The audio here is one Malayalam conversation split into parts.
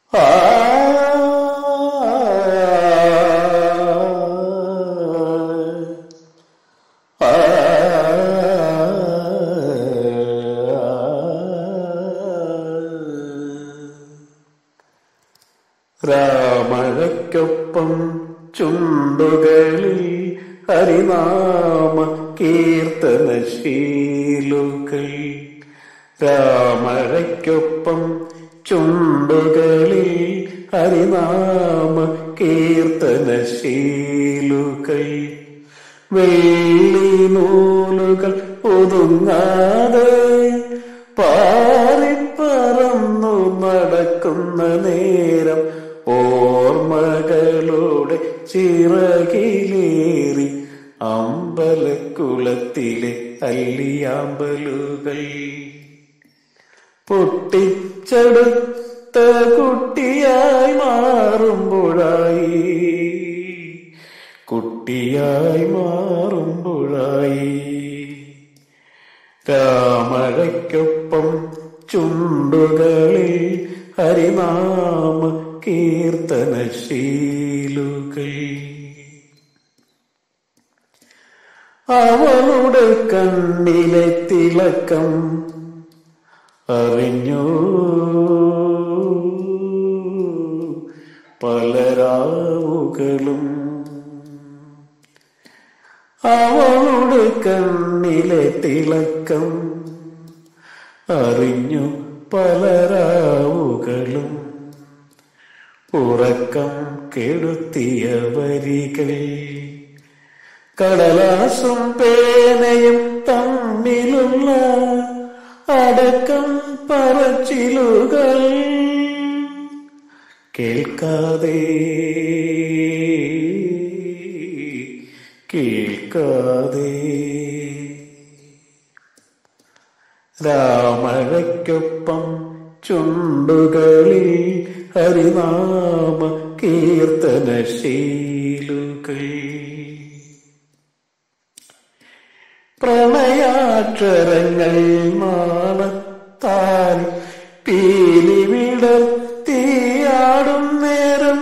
ആ ആ രാമഴയ്ക്കൊപ്പം ചുണ്ടുകളിൽ ഹരിനാമ കീർത്തനശീലുകൾ രാമഴയ്ക്കൊപ്പം ചുണ്ടുകളിൽ ഹരിനാമ കീർത്തനശീലുകൾ വെള്ളി നൂലുകൾ ഒതുങ്ങാതെ പാറിപ്പറന്നു നടക്കുന്ന നേരം ഓർമ്മകളുടെ ചിറകിലേറി അമ്പലക്കുളത്തിലെ അല്ലിയാമ്പലുകൾ പൊട്ടിച്ചെടുത്ത കുട്ടിയായി മാറുമ്പോഴായി കുട്ടിയായി മാറുമ്പോഴായി രാമഴയ്ക്കൊപ്പം ചുണ്ടുകളിൽ ഹരിനാമ കീർത്തനശീലുകൾ അവളുടെ കണ്ണിലെ തിളക്കം അറിഞ്ഞു പലരാവുകളും അവളുടെ കണ്ണിലെ തിളക്കം അറിഞ്ഞു പലരാവുകളും ഉറക്കം കെടുത്തിയ വരികൾ കടലാസും പേനയും തമ്മിലുള്ള അടക്കം പറച്ചിലുകൾ കേൾക്കാതെ കേൾക്കാതെ രാമഴയ്ക്കൊപ്പം ചുണ്ടുകളിൽ ഹരിനാമ കീർത്തനശീലുകൾ പ്രണയാക്ഷരങ്ങൾ മാണത്താൽ പീലി വിടർത്തിയാടും നേരം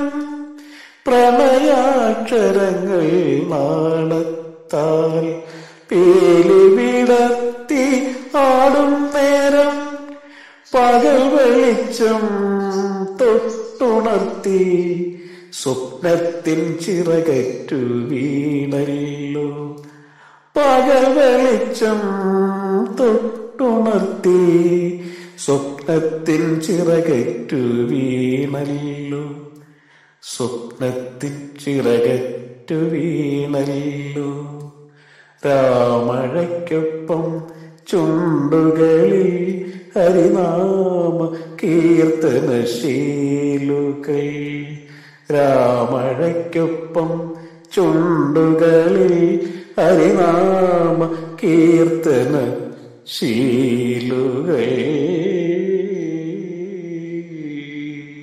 പ്രണയാക്ഷരങ്ങൾ നാണത്താൽ പീലി വിടർത്തി ആടും നേരം പകൽ വെളിച്ചം തൊട്ടുണർത്തി സ്വപ്നത്തിൻ ചിറകറ്റു വീണല്ലോ പകൽ വെളിച്ചം തൊട്ടുണർത്തി സ്വപ്നത്തിൻ ചിറകറ്റു വീണല്ലോ സ്വപ്നത്തിൻ ചിറകറ്റു വീണല്ലോ രാമഴയ്ക്കൊപ്പം ചുണ്ടുകളിൽ ഹരിനാമ കീർത്തനശീലുകൾ രാമഴയ്ക്കൊപ്പം ചുണ്ടുകളിൽ ഹരിനാമ കീർത്തന ശീലുകൾ